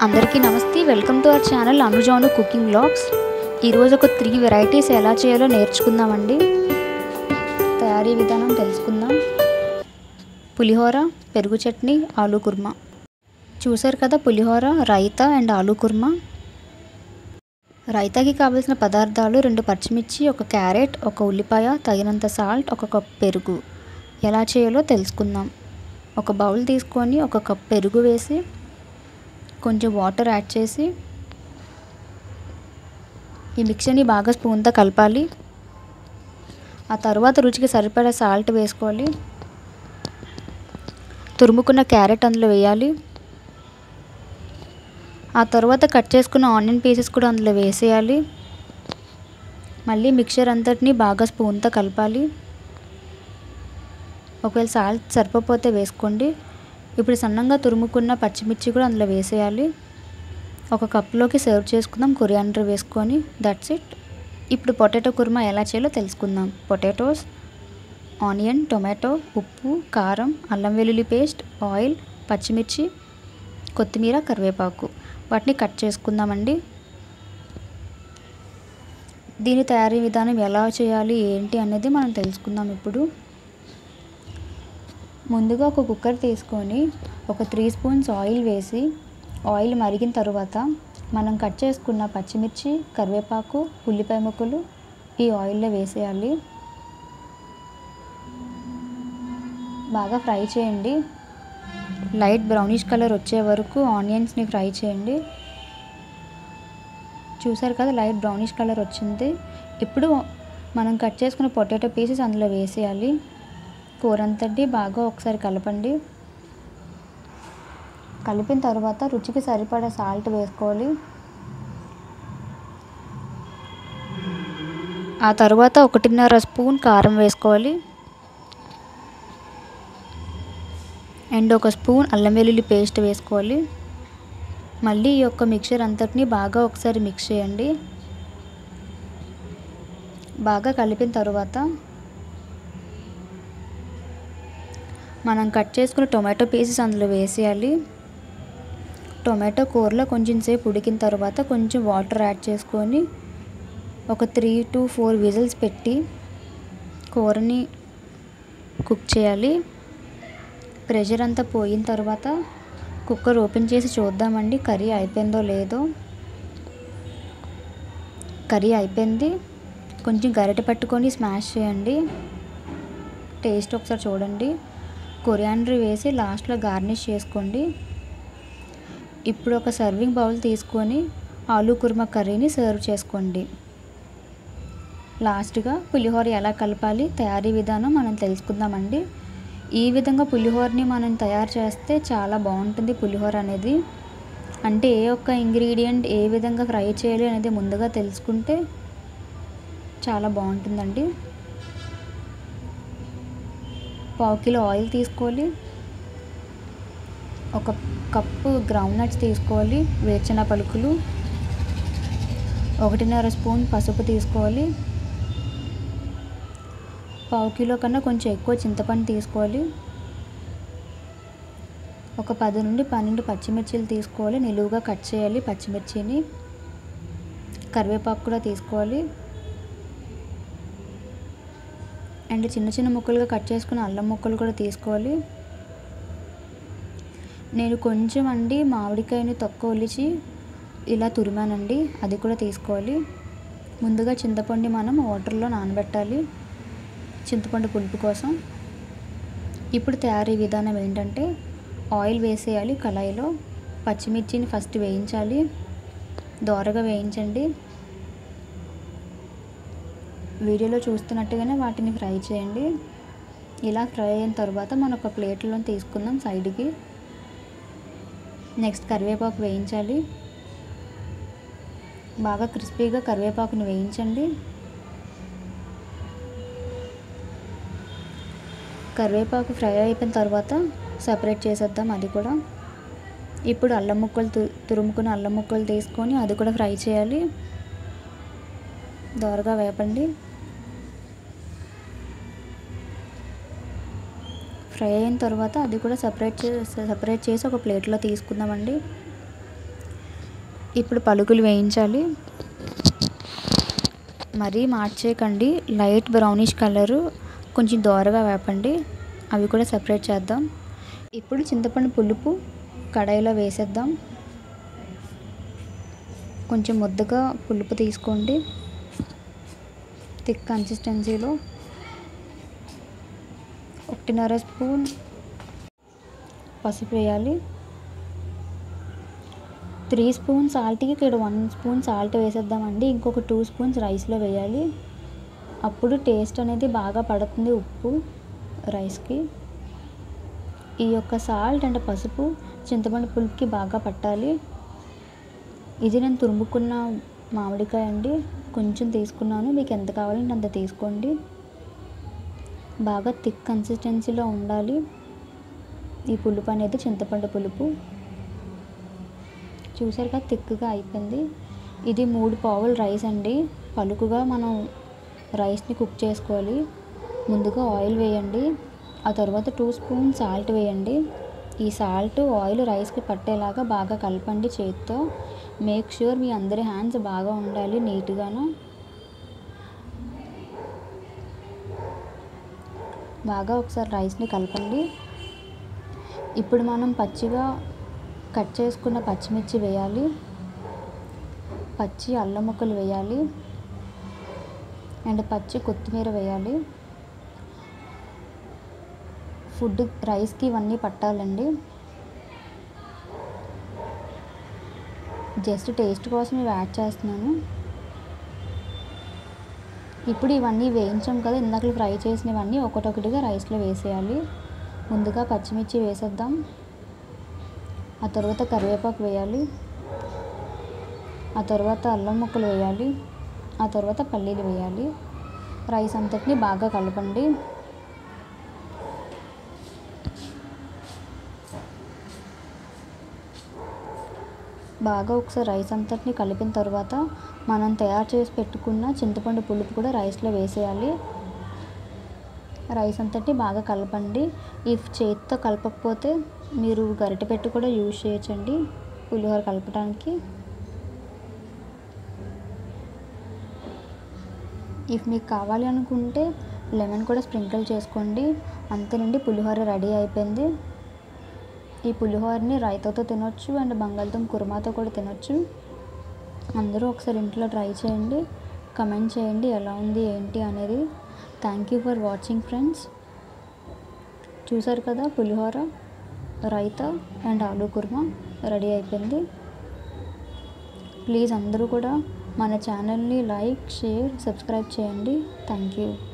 అందరికీ నమస్తే welcome to our channel అనుజాను కుకింగ్ బ్లాగ్స్ ఈరోజు ఒక త్రీ వెరైటీస్ ఎలా చేయాలో నేర్చుకుందామండి తయారీ విధానం తెలుసుకుందాం పులిహోర పెరుగు చట్నీ ఆలూ కుర్మా చూసారు కదా పులిహోర రైతా అండ్ ఆలూ కుర్మా రైతాకి కావలసిన పదార్థాలు రెండు పచ్చిమిర్చి ఒక క్యారెట్ ఒక ఉల్లిపాయ తగినంత సాల్ట్ ఒక కప్ పెరుగు ఎలా చేయాలో తెలుసుకుందాం ఒక బౌల్ తీసుకొని ఒక కప్ పెరుగు వేసి కొంచెం వాటర్ యాడ్ చేసి ఈ మిక్చర్ని బాగా స్పూన్తో కలపాలి ఆ తర్వాత రుచికి సరిపడా సాల్ట్ వేసుకోవాలి తురుముకున్న క్యారెట్ అందులో వేయాలి ఆ తర్వాత కట్ చేసుకున్న ఆనియన్ పీసెస్ కూడా అందులో వేసేయాలి మళ్ళీ మిక్చర్ అంతటిని బాగా స్పూన్తో కలపాలి ఒకవేళ సాల్ట్ సరిపోతే వేసుకోండి ఇప్పుడు సన్నంగా తురుముకున్న పచ్చిమిర్చి కూడా అందులో వేసేయాలి ఒక కప్లోకి సర్వ్ చేసుకుందాం కొరియాండర్ వేసుకొని దట్స్ ఇట్ ఇప్పుడు పొటాటో కుర్మా ఎలా చేయాలో తెలుసుకుందాం పొటాటోస్ ఆనియన్ టొమాటో ఉప్పు కారం అల్లం వెల్లుల్లి పేస్ట్ ఆయిల్ పచ్చిమిర్చి కొత్తిమీర కరివేపాకు వాటిని కట్ చేసుకుందామండి దీని తయారీ విధానం ఎలా చేయాలి ఏంటి అనేది మనం తెలుసుకుందాం ఇప్పుడు ముందుగా ఒక కుక్కర్ తీసుకొని ఒక త్రీ స్పూన్స్ ఆయిల్ వేసి ఆయిల్ మరిగిన తర్వాత మనం కట్ చేసుకున్న పచ్చిమిర్చి కరివేపాకు ఉల్లిపాయ ముక్కలు ఈ ఆయిల్లో వేసేయాలి బాగా ఫ్రై చేయండి లైట్ బ్రౌనిష్ కలర్ వచ్చే వరకు ఆనియన్స్ని ఫ్రై చేయండి చూసారు కదా లైట్ బ్రౌనిష్ కలర్ వచ్చింది ఇప్పుడు మనం కట్ చేసుకున్న పొటాటో పీసెస్ అందులో వేసేయాలి కూర అంతటి బాగా ఒకసారి కలపండి కలిపిన తర్వాత రుచికి సరిపడా సాల్ట్ వేసుకోవాలి ఆ తర్వాత ఒకటిన్నర స్పూన్ కారం వేసుకోవాలి అండ్ ఒక స్పూన్ అల్లం వెల్లుల్లి పేస్ట్ వేసుకోవాలి మళ్ళీ ఈ యొక్క మిక్చర్ అంతటిని బాగా ఒకసారి మిక్స్ చేయండి బాగా కలిపిన తర్వాత మనం కట్ చేసుకున్న టొమాటో పీసెస్ అందులో వేసేయాలి టొమాటో కూరలో కొంచెం సేపు ఉడికిన తర్వాత కొంచెం వాటర్ యాడ్ చేసుకొని ఒక త్రీ టు ఫోర్ విజిల్స్ పెట్టి కూరని కుక్ చేయాలి ప్రెషర్ అంతా పోయిన తర్వాత కుక్కర్ ఓపెన్ చేసి చూద్దామండి కర్రీ అయిపోయిందో లేదో కర్రీ అయిపోయింది కొంచెం గరిట పట్టుకొని స్మాష్ చేయండి టేస్ట్ ఒకసారి చూడండి కొరియాండర్ వేసి లాస్ట్లో గార్నిష్ చేసుకోండి ఇప్పుడు ఒక సర్వింగ్ బౌల్ తీసుకొని ఆలూ కుర్మా కర్రీని సర్వ్ చేసుకోండి లాస్ట్గా పులిహోర ఎలా కలపాలి తయారీ విధానం మనం తెలుసుకుందామండి ఈ విధంగా పులిహోరని మనం తయారు చేస్తే చాలా బాగుంటుంది పులిహోర అనేది అంటే ఏ ఒక్క ఇంగ్రీడియంట్ ఏ విధంగా ఫ్రై చేయాలి అనేది ముందుగా తెలుసుకుంటే చాలా బాగుంటుందండి పావు కిలో ఆయిల్ తీసుకోవాలి ఒక కప్పు గ్రౌండ్ నట్స్ తీసుకోవాలి వేరుచెన పలుకులు ఒకటిన్నర స్పూన్ పసుపు తీసుకోవాలి పావు కిలో కన్నా కొంచెం ఎక్కువ చింతపండు తీసుకోవాలి ఒక పది నుండి పన్నెండు పచ్చిమిర్చిలు తీసుకోవాలి నిలువుగా కట్ చేయాలి పచ్చిమిర్చిని కరివేపాకు కూడా తీసుకోవాలి అండ్ చిన్న చిన్న ముక్కలుగా కట్ చేసుకున్న అల్లం ముక్కలు కూడా తీసుకోవాలి నేను కొంచెం అండి మామిడికాయని తొక్క ఒలిచి ఇలా తురిమానండి అది కూడా తీసుకోవాలి ముందుగా చింతపండు మనం వాటర్లో నానబెట్టాలి చింతపండు పులుపు కోసం ఇప్పుడు తయారీ విధానం ఏంటంటే ఆయిల్ వేసేయాలి కళాయిలో పచ్చిమిర్చిని ఫస్ట్ వేయించాలి దోరగా వేయించండి వీడియోలో చూస్తున్నట్టుగానే వాటిని ఫ్రై చేయండి ఇలా ఫ్రై అయిన తర్వాత మనం ఒక ప్లేట్లో తీసుకుందాం సైడ్కి నెక్స్ట్ కరివేపాకు వేయించాలి బాగా క్రిస్పీగా కరివేపాకుని వేయించండి కరివేపాకు ఫ్రై అయిపోయిన తర్వాత సపరేట్ చేసేద్దాం అది కూడా ఇప్పుడు అల్లం ముక్కలు తు తురుముకుని అల్లం ముక్కలు తీసుకొని అది కూడా ఫ్రై చేయాలి దోరగా వేపండి ఫ్రై అయిన తర్వాత అది కూడా సపరేట్ చే సపరేట్ చేసి ఒక ప్లేట్లో తీసుకుందామండి ఇప్పుడు పలుకులు వేయించాలి మరీ మార్చేయకండి లైట్ బ్రౌనిష్ కలరు కొంచెం దోరగా వేపండి అవి కూడా సెపరేట్ చేద్దాం ఇప్పుడు చింతపండు పులుపు కడాయిలో వేసేద్దాం కొంచెం ముద్దగా పులుపు తీసుకోండి థిక్ కన్సిస్టెన్సీలో ఒకటిన్నర స్పూన్ పసుపు వేయాలి త్రీ స్పూన్ సాల్ట్కి ఇక్కడ వన్ స్పూన్ సాల్ట్ వేసేద్దామండి ఇంకొక టూ స్పూన్స్ రైస్లో వేయాలి అప్పుడు టేస్ట్ అనేది బాగా పడుతుంది ఉప్పు రైస్కి ఈ యొక్క సాల్ట్ అంటే పసుపు చింతపండు పులుపుకి బాగా పట్టాలి ఇది నేను తురుముకున్న మామిడికాయ అండి కొంచెం తీసుకున్నాను మీకు ఎంత కావాలంటే అంత తీసుకోండి బాగా థిక్ కన్సిస్టెన్సీలో ఉండాలి ఈ పులుపు అనేది చింతపండు పులుపు చూసారు కదా థిక్గా అయిపోయింది ఇది మూడు పావులు రైస్ అండి పలుకుగా మనం రైస్ని కుక్ చేసుకోవాలి ముందుగా ఆయిల్ వేయండి ఆ తర్వాత టూ స్పూన్ సాల్ట్ వేయండి ఈ సాల్ట్ ఆయిల్ రైస్కి పట్టేలాగా బాగా కలపండి చేతితో మేక్ ష్యూర్ మీ అందరి హ్యాండ్స్ బాగా ఉండాలి నీట్గాను బాగా ఒకసారి రైస్ని కలపండి ఇప్పుడు మనం పచ్చిగా కట్ చేసుకున్న పచ్చిమిర్చి వేయాలి పచ్చి అల్లం ముక్కలు వేయాలి అండ్ పచ్చి కొత్తిమీర వేయాలి ఫుడ్ రైస్కి ఇవన్నీ పట్టాలండి జస్ట్ టేస్ట్ కోసం ఇవి యాడ్ చేస్తున్నాను ఇప్పుడు ఇవన్నీ వేయించాం కదా ఇందాక ఫ్రై చేసినవన్నీ ఒకటొకటిగా రైస్లో వేసేయాలి ముందుగా పచ్చిమిర్చి వేసేద్దాం ఆ తర్వాత కరివేపాకు వేయాలి ఆ తర్వాత అల్లం ముక్కలు వేయాలి ఆ తర్వాత పల్లీలు వేయాలి రైస్ అంతటిని బాగా కలపండి బాగా ఒకసారి రైస్ అంతటిని కలిపిన తర్వాత మనం తయారు చేసి పెట్టుకున్న చింతపండు పులుపు కూడా రైస్లో వేసేయాలి రైస్ అంతటిని బాగా కలపండి ఇఫ్ చేతితో కలపకపోతే మీరు గరిటె పెట్టి కూడా యూజ్ చేయొచ్చండి పులిహోర కలపడానికి ఇఫ్ మీకు కావాలి అనుకుంటే లెమన్ కూడా స్ప్రింకిల్ చేసుకోండి అంతేనండి పులిహోర రెడీ అయిపోయింది ఈ పులిహోరని రైతాతో తినొచ్చు అండ్ బంగాళదుంప కుర్మాతో కూడా తినొచ్చు అందరూ ఒకసారి ఇంట్లో ట్రై చేయండి కమెంట్ చేయండి ఎలా ఉంది ఏంటి అనేది thank you for watching friends చూసారు కదా పులిహోర రైతా అండ్ ఆలూ కుర్మా రెడీ అయిపోయింది ప్లీజ్ అందరూ కూడా మన ఛానల్ని లైక్ షేర్ సబ్స్క్రైబ్ చేయండి థ్యాంక్ యూ